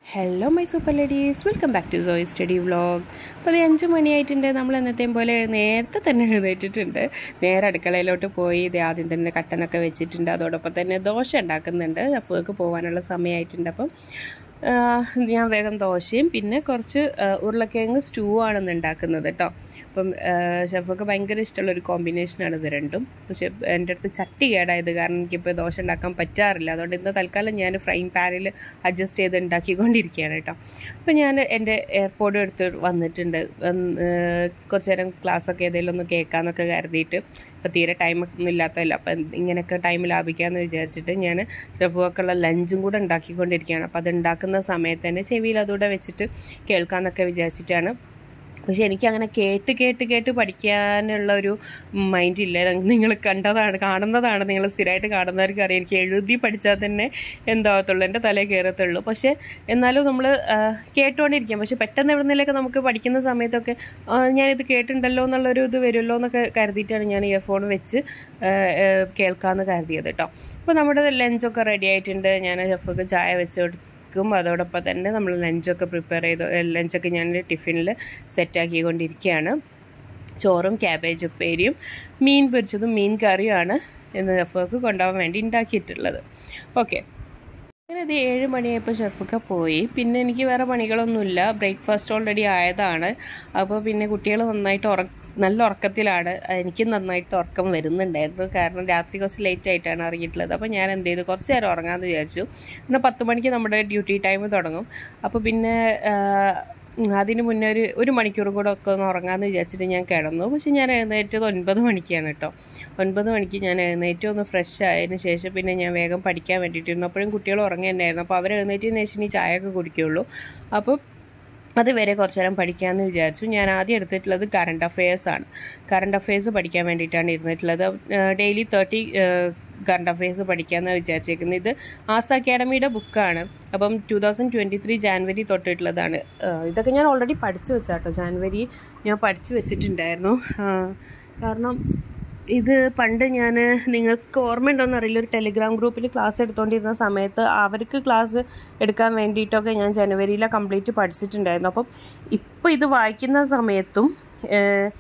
Hello my super ladies welcome back to Soy study vlog അപ്പോൾ അത് അഞ്ച് മണിയായിട്ടുണ്ട് നമ്മൾ എന്നത്തെയും പോലെ നേരത്തെ തന്നെ എഴുന്നേറ്റിട്ടുണ്ട് നേരെ അടുക്കളയിലോട്ട് പോയി ഇത് ആദ്യം തന്നെ കട്ടനൊക്കെ വെച്ചിട്ടുണ്ട് അതോടൊപ്പം തന്നെ ദോശ ഉണ്ടാക്കുന്നുണ്ട് അഫുക്ക് പോകാനുള്ള സമയമായിട്ടുണ്ട് അപ്പം ആ, ഞാൻ വേഗം ദോശയും പിന്നെ കുറച്ച് ആ, ഉരുളക്കിഴങ്ങ് സ്റ്റൂ ആണെന്ന് ഉണ്ടാക്കുന്നത് കേട്ടോ അപ്പം ഷെഫൊക്കെ ഭയങ്കര ഇഷ്ടമുള്ള ഒരു കോമ്പിനേഷനാണ് ഇത് രണ്ടും പക്ഷെ എൻ്റെ അടുത്ത് ചട്ടി കേടായത് കാരണം എനിക്കിപ്പോൾ ദോശ ഉണ്ടാക്കാൻ പറ്റാറില്ല അതുകൊണ്ട് ഇന്ന് തൽക്കാലം ഞാൻ ഫ്രൈങ് പാനിൽ അഡ്ജസ്റ്റ് ചെയ്ത് ഉണ്ടാക്കിക്കൊണ്ടിരിക്കുകയാണ് കേട്ടോ അപ്പം ഞാൻ എൻ്റെ എയർപോർട്ടും എടുത്ത് വന്നിട്ടുണ്ട് വന്ന്, ഏഹ്, കുറച്ച് നേരം ക്ലാസ്സൊക്കെ ഏതെങ്കിലും ഒന്ന് കേൾക്കാമെന്നൊക്കെ കരുതിയിട്ട് ഇപ്പോൾ തീരെ ടൈം ഒന്നും ഇല്ലാത്തതല്ല അപ്പം ഇങ്ങനെയൊക്കെ ടൈം ലാഭിക്കാമെന്ന് വിചാരിച്ചിട്ട് ഞാൻ ഷെഫുവൊക്കെയുള്ള ലഞ്ചും കൂടെ ഉണ്ടാക്കിക്കൊണ്ടിരിക്കുകയാണ് അപ്പോൾ അത് ഉണ്ടാക്കുന്ന സമയത്ത് തന്നെ ചെവിയിൽ അതുകൂടെ വെച്ചിട്ട് കേൾക്കാമെന്നൊക്കെ വിചാരിച്ചിട്ടാണ് പക്ഷെ എനിക്ക് അങ്ങനെ കേട്ട് കേട്ട് കേട്ട് പഠിക്കാനുള്ള ഒരു മൈൻഡ് ഇല്ല നിങ്ങൾ കണ്ടതാണ് കാണുന്നതാണ് നിങ്ങൾ സ്ഥിരമായിട്ട് കാണുന്നവർക്ക് അറിയാം എനിക്ക് എഴുതി പഠിച്ചാൽ തന്നെ എന്താവത്തുള്ളൂ എൻ്റെ തലയിൽ കയറത്തുള്ളൂ പക്ഷേ എന്നാലും നമ്മൾ കേട്ടുകൊണ്ടിരിക്കാം പക്ഷെ പെട്ടെന്ന് എവിടുന്നേലൊക്കെ നമുക്ക് പഠിക്കുന്ന സമയത്തൊക്കെ ആ, ഞാനിത് കേട്ടിട്ടുണ്ടല്ലോ എന്നുള്ളൊരു ഇത് വരുമല്ലോ എന്നൊക്കെ കരുതിയിട്ടാണ് ഞാൻ ഇയർഫോൺ വെച്ച് ആ, ആ, കേൾക്കാമെന്ന് കരുതിയത് കേട്ടോ അപ്പോൾ നമ്മുടെ ലഞ്ചൊക്കെ റെഡി ആയിട്ടുണ്ട് ഞാൻ ഷെഫൊക്കെ ചായ വെച്ച് കൊടുക്കും അതോടൊപ്പം തന്നെ നമ്മൾ ലഞ്ചൊക്കെ പ്രിപ്പയർ ചെയ്ത് ലഞ്ചൊക്കെ ഞാൻ ടിഫിനിൽ സെറ്റാക്കിക്കൊണ്ടിരിക്കുകയാണ് ചോറും ക്യാബേജ് ഉപ്പേരിയും മീൻ പൊരിച്ചതും മീൻ കറിയുമാണ് ഇന്ന് ഷെഫർക്ക് കൊണ്ടുപോകാൻ വേണ്ടി ഉണ്ടാക്കിയിട്ടുള്ളത് ഓക്കെ അങ്ങനെ ഇത് ഏഴ് മണിയായപ്പോൾ ഷെഫൊക്കെ പോയി പിന്നെ എനിക്ക് വേറെ പണികളൊന്നുമില്ല ബ്രേക്ക്ഫാസ്റ്റ് ഓൾറെഡി ആയതാണ് അപ്പോൾ പിന്നെ കുട്ടികൾ നന്നായിട്ട് ഉറ നല്ല ഉറക്കത്തിലാണ് എനിക്ക് നന്നായിട്ട് ഉറക്കം വരുന്നുണ്ടായിരുന്നു കാരണം രാത്രി കുറച്ച് ലേറ്റ് ആയിട്ടാണ് ഇറങ്ങിയിട്ടുള്ളത് അപ്പോൾ ഞാൻ എന്ത് ചെയ്തു കുറച്ച് നേരം ഉറങ്ങാമെന്ന് വിചാരിച്ചു പിന്നെ പത്ത് മണിക്ക് നമ്മുടെ ഡ്യൂട്ടി ടൈം തുടങ്ങും അപ്പോൾ പിന്നെ ആ, അതിന് മുന്നേ ഒരു ഒരു മണിക്കൂറും കൂടെ ഒക്കെ ഒന്ന് ഉറങ്ങാമെന്ന് വിചാരിച്ചിട്ട് ഞാൻ കിടന്നു പക്ഷെ ഞാൻ എഴുന്നേറ്റത് ഒൻപത് മണിക്കാണ് കേട്ടോ ഒൻപത് മണിക്ക് ഞാൻ എഴുന്നേറ്റ് ഒന്ന് ഫ്രഷ് ആയതിന് ശേഷം പിന്നെ ഞാൻ വേഗം പഠിക്കാൻ വേണ്ടിയിട്ടിരുന്നു അപ്പോഴും കുട്ടികൾ ഉറങ്ങുന്നുണ്ടായിരുന്നു അപ്പോൾ അവർ എഴുന്നേറ്റതിന് ശേഷം ഇനി ചായയൊക്കെ കുടിക്കുകയുള്ളൂ അപ്പോൾ അതുവരെ കുറച്ച് നേരം പഠിക്കാമെന്ന് വിചാരിച്ചു ഞാൻ ആദ്യം എടുത്തിട്ടുള്ളത് കറണ്ട് അഫയേഴ്സ് ആണ് കറണ്ട് അഫയേഴ്സ് പഠിക്കാൻ വേണ്ടിയിട്ടാണ് ഇരുന്നിട്ടുള്ളത് ഡെയിലി തേർട്ടി കറണ്ട് അഫയേഴ്സ് പഠിക്കാമെന്ന് വിചാരിച്ചേക്കുന്നത് ഇത് ആസ് അക്കാഡമിയുടെ ബുക്കാണ് അപ്പം ടു തൗസൻഡ് ട്വൻറ്റി ത്രീ ജാൻവരി തൊട്ടിട്ടുള്ളതാണ് ഏഹ് ഇതൊക്കെ ഞാൻ ഓൾറെഡി പഠിച്ചു വെച്ചാട്ടോ ജാൻവരി ഞാൻ പഠിച്ചു വെച്ചിട്ടുണ്ടായിരുന്നു ആഹ് കാരണം ഇത് പണ്ട് ഞാൻ നിങ്ങൾക്ക് ഓർമ്മയുണ്ടോയെന്ന് അറിയില്ല ഒരു ടെലിഗ്രാം ഗ്രൂപ്പിൽ ക്ലാസ് എടുത്തുകൊണ്ടിരുന്ന സമയത്ത് അവർക്ക് ക്ലാസ് എടുക്കാൻ വേണ്ടിയിട്ടൊക്കെ ഞാൻ ജനുവരിയിലെ കംപ്ലീറ്റ് പഠിച്ചിട്ടുണ്ടായിരുന്നു അപ്പം ഇപ്പോൾ ഇത് വായിക്കുന്ന സമയത്തും ഏഹ്,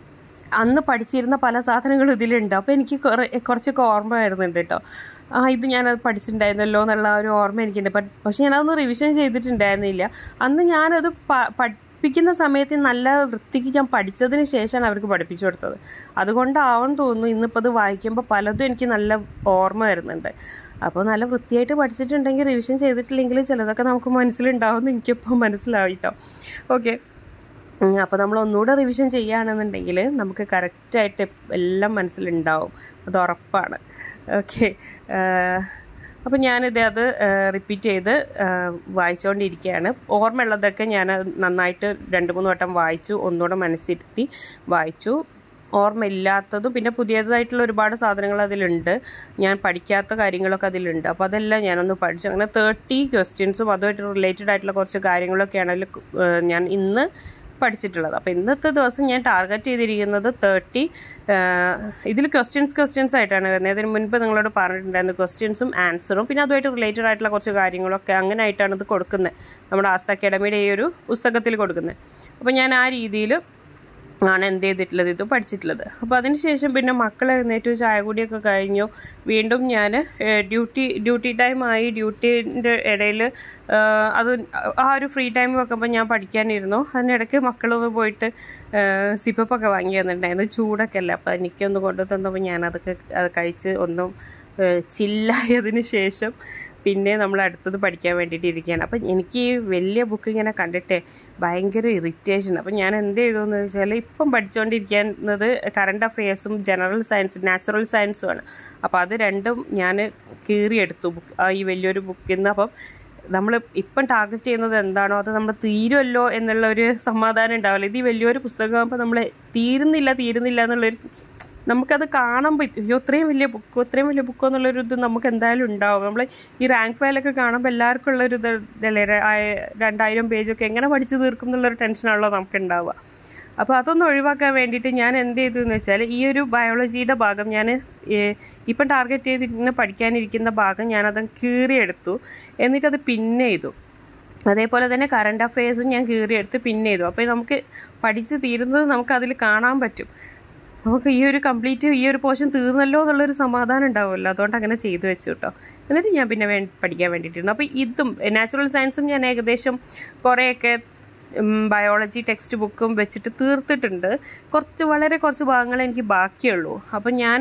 അന്ന് പഠിച്ചിരുന്ന പല സാധനങ്ങളും ഇതിലുണ്ട് അപ്പോൾ എനിക്ക് കുറേ കുറച്ചൊക്കെ ഓർമ്മ വരുന്നുണ്ട് കേട്ടോ ആ ഇത് ഞാനത് പഠിച്ചിട്ടുണ്ടായിരുന്നല്ലോ എന്നുള്ള ഒരു ഓർമ്മ എനിക്കുണ്ട് ബട്ട് പക്ഷെ ഞാനതൊന്ന് റിവിഷൻ ചെയ്തിട്ടുണ്ടായിരുന്നില്ല അന്ന് ഞാനത് പ- പഠിപ്പിക്കുന്ന സമയത്ത് നല്ല വൃത്തിക്ക് ഞാൻ പഠിച്ചതിന് ശേഷമാണ് അവർക്ക് പഠിപ്പിച്ചു കൊടുത്തത് അതുകൊണ്ടാവും തോന്നുന്നു ഇന്നിപ്പോൾ അത് വായിക്കുമ്പോൾ പലതും എനിക്ക് നല്ല ഓർമ്മ വരുന്നുണ്ട് അപ്പോൾ നല്ല വൃത്തിയായിട്ട് പഠിച്ചിട്ടുണ്ടെങ്കിൽ റിവിഷൻ ചെയ്തിട്ടില്ലെങ്കിൽ ചിലതൊക്കെ നമുക്ക് മനസ്സിലുണ്ടാവുമെന്ന് എനിക്കിപ്പോൾ മനസ്സിലാവും കേട്ടോ ഓക്കെ അപ്പോൾ നമ്മൾ ഒന്നുകൂടെ റിവിഷൻ ചെയ്യുകയാണെന്നുണ്ടെങ്കിൽ നമുക്ക് കറക്റ്റായിട്ട് എല്ലാം മനസ്സിലുണ്ടാവും അത് ഉറപ്പാണ് ഓക്കെ അപ്പോൾ ഞാനിത് അത് റിപ്പീറ്റ് ചെയ്ത് ആ, വായിച്ചുകൊണ്ടിരിക്കുകയാണ് ഓർമ്മയുള്ളതൊക്കെ ഞാൻ നന്നായിട്ട് രണ്ട് മൂന്ന് വട്ടം വായിച്ചു ഒന്നുകൂടെ മനസ്സിരുത്തി വായിച്ചു ഓർമ്മയില്ലാത്തതും പിന്നെ പുതിയതായിട്ടുള്ള ഒരുപാട് സാധനങ്ങൾ അതിലുണ്ട് ഞാൻ പഠിക്കാത്ത കാര്യങ്ങളൊക്കെ അതിലുണ്ട് അപ്പോൾ അതെല്ലാം ഞാനൊന്ന് പഠിച്ചു അങ്ങനെ തേർട്ടി ക്വസ്റ്റ്യൻസും അതുമായിട്ട് റിലേറ്റഡ് ആയിട്ടുള്ള കുറച്ച് കാര്യങ്ങളൊക്കെയാണ് അതിൽ ഞാൻ ഇന്ന് പഠിച്ചിട്ടുള്ളത് അപ്പോൾ ഇന്നത്തെ ദിവസം ഞാൻ ടാർഗറ്റ് ചെയ്തിരിക്കുന്നത് തേർട്ടി ഇതിൽ ക്വസ്റ്റ്യൻസ് ക്വസ്റ്റ്യൻസ് ആയിട്ടാണ് വരുന്നത് ഇതിന് മുൻപ് നിങ്ങളോട് പറഞ്ഞിട്ടുണ്ടായിരുന്നു ക്വസ്റ്റ്യൻസും ആൻസറും പിന്നെ അതുമായിട്ട് റിലേറ്റഡ് ആയിട്ടുള്ള കുറച്ച് കാര്യങ്ങളൊക്കെ അങ്ങനെ ആയിട്ടാണ് ഇത് കൊടുക്കുന്നത് നമ്മുടെ ആസ്ത അക്കാഡമിയുടെ ഈ ഒരു പുസ്തകത്തിൽ കൊടുക്കുന്നത് അപ്പോൾ ഞാൻ ആ രീതിയിൽ ആണ് എന്ത് ചെയ്തിട്ടുള്ളത് ഇത് പഠിച്ചിട്ടുള്ളത് അപ്പോൾ അതിനുശേഷം പിന്നെ മക്കൾ എഴുന്നേറ്റ് ചായ കൂടിയൊക്കെ കഴിഞ്ഞു വീണ്ടും ഞാൻ ഡ്യൂട്ടി ഡ്യൂട്ടി ടൈം ആയി ഡ്യൂട്ടീൻ്റെ ഇടയിൽ അത് ആ ഒരു ഫ്രീ ടൈം വെക്കുമ്പോൾ ഞാൻ പഠിക്കാനിരുന്നു അതിനിടയ്ക്ക് മക്കളൊന്ന് പോയിട്ട് സിപ്പപ്പൊക്കെ വാങ്ങി തന്നിട്ടുണ്ടായിരുന്നു ചൂടൊക്കെ അല്ലേ അപ്പോൾ എനിക്കൊന്ന് കൊണ്ടു തന്നപ്പോൾ ഞാനതൊക്കെ അത് കഴിച്ച് ഒന്നും ചില്ലായതിന് ശേഷം പിന്നെ നമ്മൾ അടുത്തത് പഠിക്കാൻ വേണ്ടിയിട്ട് ഇരിക്കുകയാണ് അപ്പം എനിക്ക് ഈ വലിയ ബുക്ക് ഇങ്ങനെ കണ്ടിട്ടേ ഭയങ്കര ഇറിറ്റേഷൻ അപ്പം ഞാൻ എന്ത് ചെയ്തു എന്ന് വെച്ചാൽ ഇപ്പം പഠിച്ചുകൊണ്ടിരിക്കുന്നത് കറണ്ട് അഫെയർസും ജനറൽ സയൻസ് നാച്ചുറൽ സയൻസും ആണ് അപ്പോൾ അത് രണ്ടും ഞാൻ കീറിയെടുത്തു ബുക്ക് ആ ഈ വലിയൊരു ബുക്കിൽ നിന്ന് അപ്പം നമ്മൾ ഇപ്പം ടാർഗറ്റ് ചെയ്യുന്നത് എന്താണോ അത് നമ്മൾ തീരുമല്ലോ എന്നുള്ള ഒരു സമാധാനം ഉണ്ടാവില്ല ഇത് ഈ വലിയൊരു പുസ്തകമാകുമ്പോൾ നമ്മൾ തീരുന്നില്ല തീരുന്നില്ല എന്നുള്ളൊരു നമുക്കത് കാണുമ്പോൾ അയ്യോ ഇത്രയും വലിയ ബുക്കോ ഇത്രയും വലിയ ബുക്കോ എന്നുള്ളൊരു ഇത് നമുക്ക് എന്തായാലും ഉണ്ടാവും നമ്മൾ ഈ റാങ്ക് ഫയലൊക്കെ കാണുമ്പോൾ എല്ലാവർക്കും ഉള്ളൊരു ഇത് ഇതല്ലേ ര- ആ- രണ്ടായിരം പേജൊക്കെ എങ്ങനെ പഠിച്ചു തീർക്കും എന്നുള്ളൊരു ടെൻഷനാണല്ലോ നമുക്ക് ഉണ്ടാവുക അപ്പോൾ അതൊന്ന് ഒഴിവാക്കാൻ വേണ്ടിയിട്ട് ഞാൻ എന്ത് ചെയ്തു എന്ന് വെച്ചാൽ ഈ ഒരു ബയോളജിയുടെ ഭാഗം ഞാൻ ഇപ്പം ടാർഗറ്റ് ചെയ്തിരിക്കുന്ന പഠിക്കാനിരിക്കുന്ന ഭാഗം ഞാനത് കീറിയെടുത്തു എന്നിട്ടത് പിന്നെ ചെയ്തു അതേപോലെ തന്നെ കറണ്ട് അഫയേഴ്സും ഞാൻ കീറിയെടുത്ത് പിൻ ചെയ്തു അപ്പോൾ നമുക്ക് പഠിച്ച് തീരുന്നത് നമുക്ക് അതിൽ കാണാൻ പറ്റും നമുക്ക് ഈ ഒരു കംപ്ലീറ്റ് ഈ ഒരു പോർഷൻ തീർന്നല്ലോ എന്നുള്ളൊരു സമാധാനം ഉണ്ടാവുമല്ലോ അതുകൊണ്ട് അങ്ങനെ ചെയ്തു വെച്ചു കേട്ടോ എന്നിട്ട് ഞാൻ പിന്നെ വേ പഠിക്കാൻ വേണ്ടിയിട്ടിരുന്നു അപ്പോൾ ഇതും നാച്ചുറൽ സയൻസും ഞാൻ ഏകദേശം കുറേയൊക്കെ ബയോളജി ടെക്സ്റ്റ് ബുക്കും വെച്ചിട്ട് തീർത്തിട്ടുണ്ട് കുറച്ച് വളരെ കുറച്ച് ഭാഗങ്ങൾ എനിക്ക് ബാക്കിയുള്ളൂ അപ്പം ഞാൻ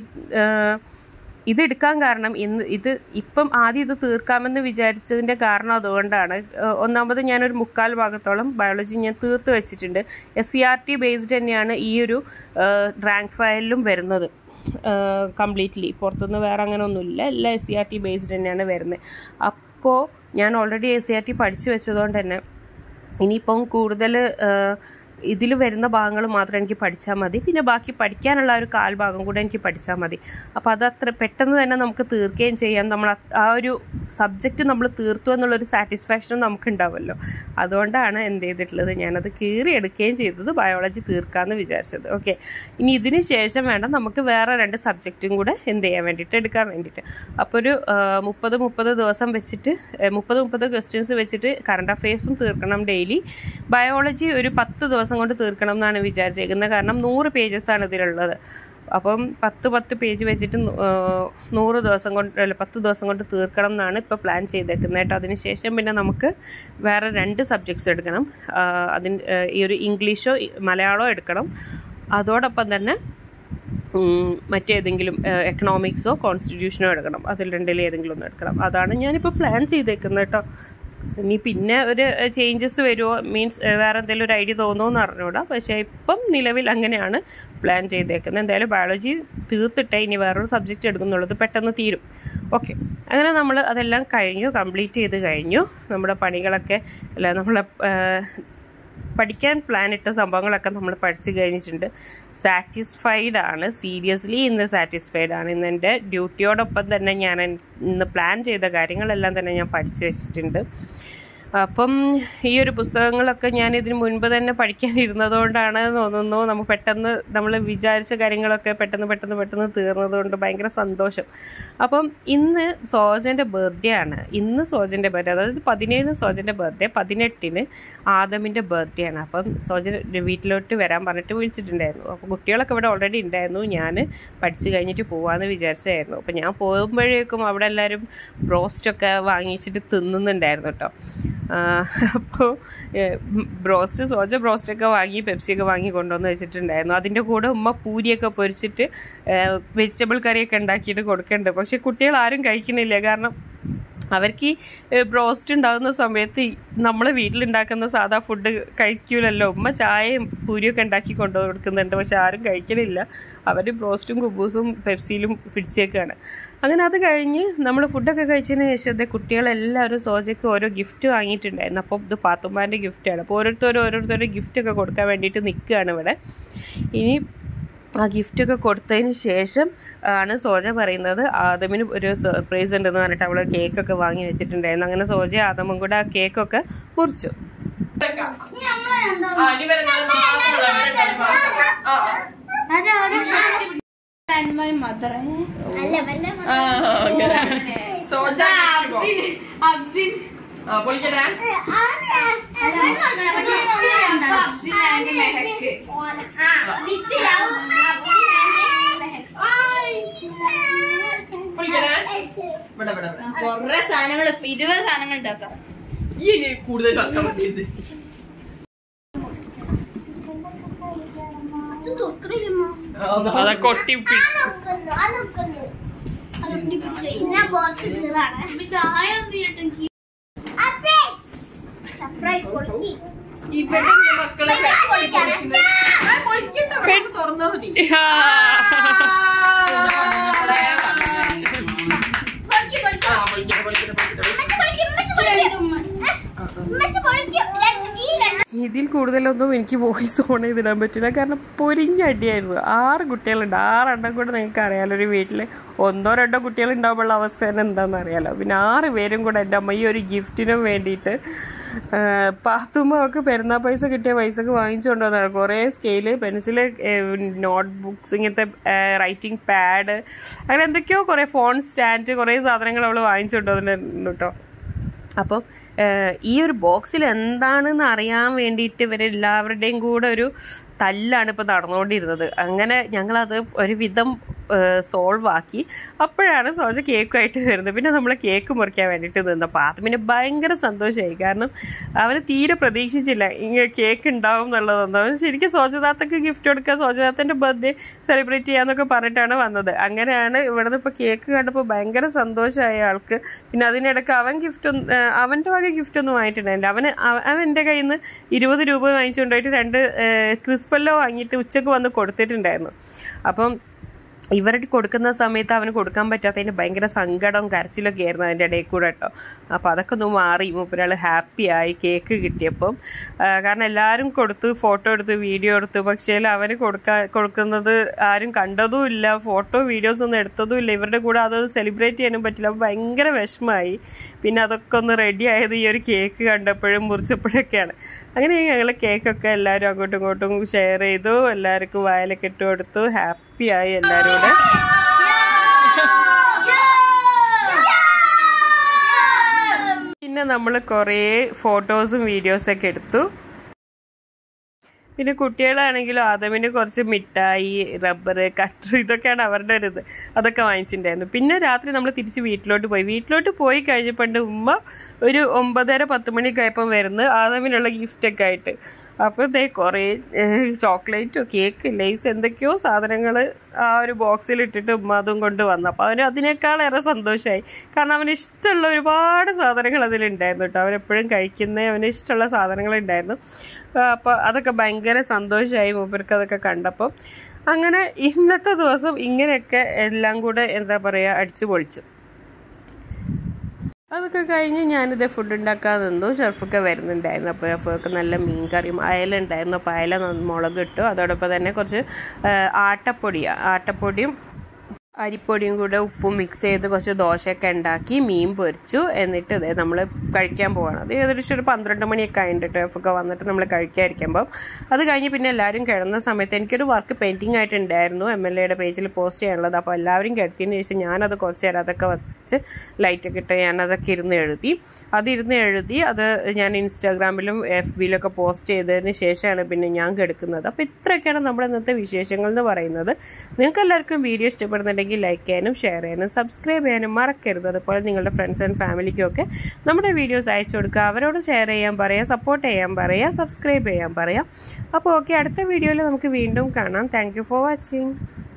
ഇതെടുക്കാൻ കാരണം ഇന്ന് ഇത് ഇപ്പം ആദ്യം ഇത് തീർക്കാമെന്ന് വിചാരിച്ചതിൻ്റെ കാരണം അതുകൊണ്ടാണ് ഏഹ് ഒന്നാമത് ഞാനൊരു മുക്കാൽ ഭാഗത്തോളം ബയോളജി ഞാൻ തീർത്ത് വെച്ചിട്ടുണ്ട് S C R T based തന്നെയാണ് ഈ ഒരു റാങ്ക് ഫയലിലും വരുന്നത് കംപ്ലീറ്റ്ലി പുറത്തുനിന്ന് വേറെ അങ്ങനെ ഒന്നുമില്ല എല്ലാം S C R T based തന്നെയാണ് വരുന്നത് അപ്പോൾ ഞാൻ already S C R T പഠിച്ചു വെച്ചതുകൊണ്ട് തന്നെ ഇനിയിപ്പം കൂടുതൽ ഇതിൽ വരുന്ന ഭാഗങ്ങൾ മാത്രം എനിക്ക് പഠിച്ചാൽ മതി പിന്നെ ബാക്കി പഠിക്കാനുള്ള ഒരു കാൽ ഭാഗം കൂടെ എനിക്ക് പഠിച്ചാൽ മതി അപ്പോൾ അത് അത്ര പെട്ടെന്ന് തന്നെ നമുക്ക് തീർക്കുകയും ചെയ്യാം നമ്മൾ അത് ആ ഒരു സബ്ജക്റ്റ് നമ്മൾ തീർത്തു എന്നുള്ളൊരു സാറ്റിസ്ഫാക്ഷനും നമുക്ക് ഉണ്ടാവുമല്ലോ അതുകൊണ്ടാണ് എന്ത് ചെയ്തിട്ടുള്ളത് ഞാനത് കീറിയെടുക്കുകയും ചെയ്തത് ബയോളജി തീർക്കാമെന്ന് വിചാരിച്ചത് ഓക്കെ ഇനി ഇതിന് ശേഷം വേണം നമുക്ക് വേറെ രണ്ട് സബ്ജക്റ്റും കൂടെ എന്ത് ചെയ്യാൻ വേണ്ടിയിട്ട് എടുക്കാൻ വേണ്ടിയിട്ട് അപ്പോൾ ഒരു മുപ്പത് മുപ്പത് ദിവസം വെച്ചിട്ട് മുപ്പത് മുപ്പത് ക്വസ്റ്റ്യൻസ് വെച്ചിട്ട് കറണ്ട് അഫയേഴ്സും തീർക്കണം ഡെയിലി ബയോളജി ഒരു പത്ത് ദിവസം കൊണ്ട് തീർക്കണം എന്നാണ് വിചാരിച്ചേക്കുന്നത് കാരണം നൂറ് പേജസ് ആണ് ഇതിലുള്ളത് അപ്പം പത്ത് പത്ത് പേജ് വെച്ചിട്ട് നൂ- ആ, നൂറ് ദിവസം കൊണ്ട് അല്ല പത്ത് ദിവസം കൊണ്ട് തീർക്കണം എന്നാണ് ഇപ്പോൾ പ്ലാൻ ചെയ്തേക്കുന്നത് കേട്ടോ അതിനുശേഷം പിന്നെ നമുക്ക് വേറെ രണ്ട് സബ്ജക്ട്സ് എടുക്കണം ആ, അതിന് ആ, ഈ ഒരു ഇംഗ്ലീഷോ ഇ- മലയാളമോ എടുക്കണം അതോടൊപ്പം തന്നെ ഉം, മറ്റേതെങ്കിലും എക്കണോമിക്സോ കോൺസ്റ്റിറ്റ്യൂഷനോ എടുക്കണം അതിൽ രണ്ടിൽ ഏതെങ്കിലും ഒന്ന് എടുക്കണം അതാണ് ഞാനിപ്പോൾ പ്ലാൻ ചെയ്തേക്കുന്നത് കേട്ടോ ഇനി പിന്നെ ഒരു ചേഞ്ചസ് വരുമോ മീൻസ് വേറെ എന്തെങ്കിലും ഒരു ഐഡിയ തോന്നുമോ എന്ന് അറിഞ്ഞൂടാ പക്ഷേ ഇപ്പം നിലവിൽ അങ്ങനെയാണ് പ്ലാൻ ചെയ്തേക്കുന്നത് എന്തായാലും ബയോളജി തീർത്തിട്ടേ ഇനി വേറൊരു സബ്ജക്റ്റ് എടുക്കുന്നുള്ളത് പെട്ടെന്ന് തീരും ഓക്കെ അങ്ങനെ നമ്മൾ അതെല്ലാം കഴിഞ്ഞു കംപ്ലീറ്റ് ചെയ്ത് കഴിഞ്ഞു നമ്മുടെ പണികളൊക്കെ അല്ല നമ്മളെ ആ, പഠിക്കാൻ പ്ലാൻ ഇട്ട സംഭവങ്ങളൊക്കെ നമ്മൾ പഠിച്ചു കഴിഞ്ഞിട്ടുണ്ട് സാറ്റിസ്ഫൈഡ് ആണ് സീരിയസ്ലി ഇന്ന് സാറ്റിസ്ഫൈഡ് ആണ് ഇന്ന് എൻ്റെ ഡ്യൂട്ടിയോടൊപ്പം തന്നെ ഞാൻ എൻ- ഇന്ന് പ്ലാൻ ചെയ്ത കാര്യങ്ങളെല്ലാം തന്നെ ഞാൻ പഠിച്ചു വെച്ചിട്ടുണ്ട് അപ്പം ഈ ഒരു പുസ്തകങ്ങളൊക്കെ ഞാൻ ഇതിന് മുൻപ് തന്നെ പഠിക്കാൻ ഇരുന്നതുകൊണ്ടാണ് തോന്നുന്നു നമുക്ക് പെട്ടെന്ന് നമ്മൾ വിചാരിച്ച കാര്യങ്ങളൊക്കെ പെട്ടെന്ന് പെട്ടെന്ന് പെട്ടെന്ന് തീർന്നതുകൊണ്ട് ഭയങ്കര സന്തോഷം അപ്പം ഇന്ന് സോജൻ്റെ ബർത്ത്ഡേ ആണ് ഇന്ന് സോജൻ്റെ ബർത്ത്ഡേ അതായത് പതിനേഴിന് സോജൻ്റെ ബർത്ത്ഡേ പതിനെട്ടിന് ആദമിൻ്റെ ബർത്ത്ഡേ ആണ് അപ്പം സോജൻ വീട്ടിലോട്ട് വരാൻ പറഞ്ഞിട്ട് വിളിച്ചിട്ടുണ്ടായിരുന്നു അപ്പോൾ കുട്ടികളൊക്കെ ഇവിടെ ഓൾറെഡി ഉണ്ടായിരുന്നു ഞാൻ പഠിച്ച് കഴിഞ്ഞിട്ട് പോവാമെന്ന് വിചാരിച്ചായിരുന്നു അപ്പോൾ ഞാൻ പോകുമ്പോഴേക്കും അവിടെ എല്ലാവരും ബ്രോസ്റ്റൊക്കെ വാങ്ങിച്ചിട്ട് തിന്നുന്നുണ്ടായിരുന്നു കേട്ടോ അപ്പോൾ ബ്രോസ്റ്റ് സോജ ബ്രോസ്റ്റൊക്കെ വാങ്ങി പെപ്സിയൊക്കെ വാങ്ങി കൊണ്ടുവന്ന് വെച്ചിട്ടുണ്ടായിരുന്നു അതിൻ്റെ കൂടെ ഉമ്മ പൂരിയൊക്കെ പൊരിച്ചിട്ട് വെജിറ്റബിൾ കറിയൊക്കെ ഉണ്ടാക്കിയിട്ട് കൊടുക്കുന്നുണ്ട് പക്ഷെ കുട്ടികൾ ആരും കഴിക്കണില്ല കാരണം അവർക്ക് ഈ ബ്രോസ്റ്റ് ഉണ്ടാകുന്ന സമയത്ത് നമ്മൾ വീട്ടിലുണ്ടാക്കുന്ന സാധാ ഫുഡ് കഴിക്കൂലല്ലോ ഉമ്മ ചായയും പൂരിയൊക്കെ ഉണ്ടാക്കി കൊണ്ടു കൊടുക്കുന്നുണ്ട് പക്ഷെ ആരും കഴിക്കലില്ല അവർ ബ്രോസ്റ്റും കുബൂസും പെപ്സിയിലും പിടിച്ചേക്കാണ് അങ്ങനെ അത് കഴിഞ്ഞ് നമ്മൾ ഫുഡൊക്കെ കഴിച്ചതിന് ശേഷം ദേ കുട്ടികളെല്ലാവരും സോജയ്ക്ക് ഓരോ ഗിഫ്റ്റ് വാങ്ങിയിട്ടുണ്ടായിരുന്നു അപ്പോൾ ഇത് പാത്തുമ്മാൻ്റെ ഗിഫ്റ്റാണ് അപ്പോൾ ഓരോരുത്തരും ഓരോരുത്തരും ഗിഫ്റ്റൊക്കെ കൊടുക്കാൻ വേണ്ടിയിട്ട് നിൽക്കുകയാണ് ഇവിടെ ഇനി ആ ഗിഫ്റ്റൊക്കെ കൊടുത്തതിന് ശേഷം ആണ് സോജ പറയുന്നത് ആദമിന് ഒരു സർപ്രൈസ് ഉണ്ടെന്ന് പറഞ്ഞിട്ട് അവൾ കേക്കൊക്കെ വാങ്ങി വെച്ചിട്ടുണ്ടായിരുന്നു അങ്ങനെ സോജ ആദമും കൂടെ ആ കേക്കൊക്കെ മുറിച്ചു and my mother. Soja Absin. പൊളിക്കട്ടെ പൊളിക്കട്ടെ ഇവിടെ ഇവിടെ ഇവിടെ കൊറേ സാധനങ്ങൾ ഇരുപത് സാധനങ്ങൾ ഉണ്ടാക്കാം ഈ ഇനി കൂടുതൽ വെക്കാൻ പറ്റിയത് അതൊക്കെ ഒട്ടി ചായ ഒന്നും സർപ്രൈസ് കൊടുക്കി ഇവിടെ എന്റെ മക്കളെ പൊളിക്കണ്ട ഇവിടെ തുറന്നാ മതി കൊടുക്കി കൊടുക്കി ആ പൊളിക്കട്ടെ പൊളിക്കട്ടെ പൊളിക്കട്ടെ ഉമ്മച്ചി പൊളിക്കും രണ്ട് ഈ രണ്ട് ഇതിൽ കൂടുതലൊന്നും എനിക്ക് വോയിസ് ഓൺ ചെയ്തിടാൻ പറ്റില്ല കാരണം പൊരിഞ്ഞടിയായിരുന്നു ആറ് കുട്ടികളുണ്ട് ആറെണ്ണം കൂടെ നിങ്ങൾക്ക് അറിയാലോ ഒരു വീട്ടിൽ ഒന്നോ രണ്ടോ കുട്ടികൾ ഉണ്ടാകുമ്പോൾ അവസ്ഥ തന്നെ എന്താണെന്ന് അറിയാലോ പിന്നെ ആറ് പേരും കൂടെ എൻ്റെ അമ്മ ഈ ഒരു ഗിഫ്റ്റിനും വേണ്ടിയിട്ട് പാത്തുമ്മ അവൾക്ക് പെരുന്നാൾ പൈസ കിട്ടിയ പൈസക്ക് വാങ്ങിച്ചു കൊണ്ടുവന്നതാണ് കുറേ സ്കെയില് പെൻസില് നോട്ട് ബുക്സ് ഇങ്ങനത്തെ റൈറ്റിംഗ് പാഡ് അങ്ങനെ എന്തൊക്കെയോ കുറേ ഫോൺ സ്റ്റാൻഡ് കുറേ സാധനങ്ങൾ അവൾ വാങ്ങിച്ചു കൊണ്ടുവന്നിട്ടുണ്ട് കേട്ടോ അപ്പം ഏഹ്, ഈ ഒരു ബോക്സിൽ എന്താണെന്ന് അറിയാൻ വേണ്ടിയിട്ട് ഇവരെല്ലാവരുടെയും കൂടെ ഒരു തല്ലാണ് ഇപ്പോൾ നടന്നുകൊണ്ടിരുന്നത് അങ്ങനെ ഞങ്ങളത് ഒരുവിധം സോൾവ് ആക്കി അപ്പോഴാണ് സോജ കേക്കുമായിട്ട് വരുന്നത് പിന്നെ നമ്മൾ കേക്ക് മുറിക്കാൻ വേണ്ടിയിട്ട് നിന്നപ്പോൾ ആദ്യം ഭയങ്കര സന്തോഷമായി കാരണം അവന് തീരെ പ്രതീക്ഷിച്ചില്ല ഇങ്ങനെ കേക്ക് ഉണ്ടാവും എന്നുള്ളതൊന്നും അവൻ ശരിക്കും സോജദാത്തക്ക് ഗിഫ്റ്റ് കൊടുക്കുക സോജദാത്തൻ്റെ ബർത്ത്ഡേ സെലിബ്രേറ്റ് ചെയ്യാന്നൊക്കെ പറഞ്ഞിട്ടാണ് വന്നത് അങ്ങനെയാണ് ഇവിടുന്ന് ഇപ്പോൾ കേക്ക് കണ്ടപ്പോൾ ഭയങ്കര സന്തോഷമായ ആൾക്ക് പിന്നെ അതിനിടയ്ക്ക് അവൻ ഗിഫ്റ്റ് ഒന്നും അവൻ്റെ വക ഗിഫ്റ്റ് ഒന്നും വാങ്ങിയിട്ടുണ്ടായില്ല അവന് അവ- അവൻ എൻ്റെ കയ്യിൽ നിന്ന് ഇരുപത് രൂപ വാങ്ങിച്ചുകൊണ്ടായിട്ട് രണ്ട് ക്രിസ്പല്ലോ വാങ്ങിയിട്ട് ഉച്ചക്ക് വന്ന് കൊടുത്തിട്ടുണ്ടായിരുന്നു അപ്പം ഇവർക്ക് കൊടുക്കുന്ന സമയത്ത് അവന് കൊടുക്കാൻ പറ്റാത്തതിന് ഭയങ്കര സങ്കടവും കരച്ചിലൊക്കെ ആയിരുന്നു അതിൻ്റെ ഇടയിൽ കൂടെ കേട്ടോ അപ്പോൾ അതൊക്കെ ഒന്ന് മാറി മൂപ്പരാൾ ഹാപ്പിയായി കേക്ക് കിട്ടിയപ്പം ആ, കാരണം എല്ലാവരും കൊടുത്തു ഫോട്ടോ എടുത്ത് വീഡിയോ എടുത്തു പക്ഷേ അവന് കൊടുക്കാൻ കൊടുക്കുന്നത് ആരും കണ്ടതും ഇല്ല ഫോട്ടോ വീഡിയോസ് ഒന്നും എടുത്തതും ഇല്ല ഇവരുടെ കൂടെ അത് സെലിബ്രേറ്റ് ചെയ്യാനും പറ്റില്ല അപ്പോൾ ഭയങ്കര വിഷമമായി പിന്നെ അതൊക്കെ ഒന്ന് റെഡി ആയത് ഈ ഒരു കേക്ക് കണ്ടപ്പോഴും മുറിച്ചപ്പോഴൊക്കെയാണ് അങ്ങനെ ഞങ്ങൾ കേക്കൊക്കെ എല്ലാവരും അങ്ങോട്ടും ഇങ്ങോട്ടും ഷെയർ ചെയ്തു എല്ലാവർക്കും വായലൊക്കെ ഇട്ട് കൊടുത്തു ഹാപ്പിയായി എല്ലാവരും കൂടെ പിന്നെ നമ്മൾ കുറേ ഫോട്ടോസും വീഡിയോസൊക്കെ എടുത്തു പിന്നെ കുട്ടികളാണെങ്കിലും ആദമിന് കുറച്ച് മിഠായി റബ്ബർ കട്ടർ ഇതൊക്കെയാണ് അവരുടെ ഒരു ഇത് അതൊക്കെ വാങ്ങിച്ചിട്ടുണ്ടായിരുന്നു പിന്നെ രാത്രി നമ്മൾ തിരിച്ച് വീട്ടിലോട്ട് പോയി വീട്ടിലോട്ട് പോയി കഴിഞ്ഞപ്പോൾ ഉമ്മ ഒരു ഒമ്പതര പത്ത് മണിയൊക്കെ ആയപ്പം വരുന്നു ആദമിനുള്ള ഗിഫ്റ്റൊക്കെ ആയിട്ട് അപ്പോൾ ഇതേ കുറേ ചോക്ലേറ്റോ കേക്ക് ലേസ് എന്തൊക്കെയോ സാധനങ്ങൾ ആ ഒരു ബോക്സിൽ ഇട്ടിട്ട് ഉമ്മ അതും കൊണ്ട് വന്നു അപ്പോൾ അവന് അതിനേക്കാളേറെ സന്തോഷമായി കാരണം അവന് ഇഷ്ടമുള്ള ഒരുപാട് സാധനങ്ങൾ അതിലുണ്ടായിരുന്നു കേട്ടോ അവനെപ്പോഴും കഴിക്കുന്ന അവന് ഇഷ്ടമുള്ള സാധനങ്ങളുണ്ടായിരുന്നു അപ്പോൾ അതൊക്കെ ഭയങ്കര സന്തോഷമായി മൂപ്പർക്ക് അതൊക്കെ കണ്ടപ്പോൾ അങ്ങനെ ഇന്നത്തെ ദിവസം ഇങ്ങനെയൊക്കെ എല്ലാം കൂടെ എന്താ പറയുക അടിച്ചു പൊളിച്ചു അതൊക്കെ കഴിഞ്ഞ് ഞാനിത് ഫുഡ് ഉണ്ടാക്കാൻ നിന്നു ഷെഫൊക്കെ വരുന്നുണ്ടായിരുന്നു അപ്പോൾ ഷെഫൊക്കെ നല്ല മീൻ കറിയും അയല ഉണ്ടായിരുന്നു അപ്പോൾ അയല നന്ന- മുളക് ഇട്ടു അതോടൊപ്പം തന്നെ കുറച്ച് ആ, ആട്ടപ്പൊടി ആട്ടപ്പൊടിയും അരിപ്പൊടിയും കൂടെ ഉപ്പും മിക്സ് ചെയ്ത് കുറച്ച് ദോശയൊക്കെ ഉണ്ടാക്കി മീൻ പൊരിച്ചു എന്നിട്ട് ഇതേ നമ്മൾ കഴിക്കാൻ പോവാണ് അത് ഏകദേശം ഒരു പന്ത്രണ്ട് മണിയൊക്കെ ആയിട്ട് ഷെഫൊക്കെ വന്നിട്ട് നമ്മൾ കഴിക്കാതിരിക്കുമ്പം അത് കഴിഞ്ഞ് പിന്നെ എല്ലാവരും കിടന്ന സമയത്ത് എനിക്കൊരു വർക്ക് പെയിൻറ്റിംഗ് ആയിട്ടുണ്ടായിരുന്നു എം എൽ എയുടെ പേജിൽ പോസ്റ്റ് ചെയ്യാനുള്ളത് അപ്പോൾ എല്ലാവരും കിടത്തിയതിന് ശേഷം ഞാനത് കുറച്ച് നേരം അതൊക്കെ വെച്ച് ലൈറ്റൊക്കെ ഇട്ട് ഞാനതൊക്കെ ഇരുന്ന് എഴുതി അതിരുന്ന് എഴുതി അത് ഞാൻ ഇൻസ്റ്റാഗ്രാമിലും എഫ് ബിയിലൊക്കെ പോസ്റ്റ് ചെയ്തതിന് ശേഷമാണ് പിന്നെ ഞാൻ കെടുക്കുന്നത് അപ്പോൾ ഇത്രയൊക്കെയാണ് നമ്മുടെ ഇന്നത്തെ വിശേഷങ്ങൾ എന്ന് പറയുന്നത് നിങ്ങൾക്ക് എല്ലാവർക്കും വീഡിയോ ഇഷ്ടപ്പെടുന്നുണ്ടെങ്കിൽ ലൈക്ക് ചെയ്യാനും ഷെയർ ചെയ്യാനും സബ്സ്ക്രൈബ് ചെയ്യാനും മറക്കരുത് അതുപോലെ നിങ്ങളുടെ ഫ്രണ്ട്സ് ആൻഡ് ഫാമിലിക്കും ഒക്കെ നമ്മുടെ വീഡിയോസ് അയച്ചു കൊടുക്കുക അവരോട് ഷെയർ ചെയ്യാൻ പറയുക സപ്പോർട്ട് ചെയ്യാൻ പറയുക സബ്സ്ക്രൈബ് ചെയ്യാൻ പറയുക അപ്പോൾ ഓക്കെ അടുത്ത വീഡിയോയിൽ നമുക്ക് വീണ്ടും കാണാം താങ്ക് ഫോർ വാച്ചിങ്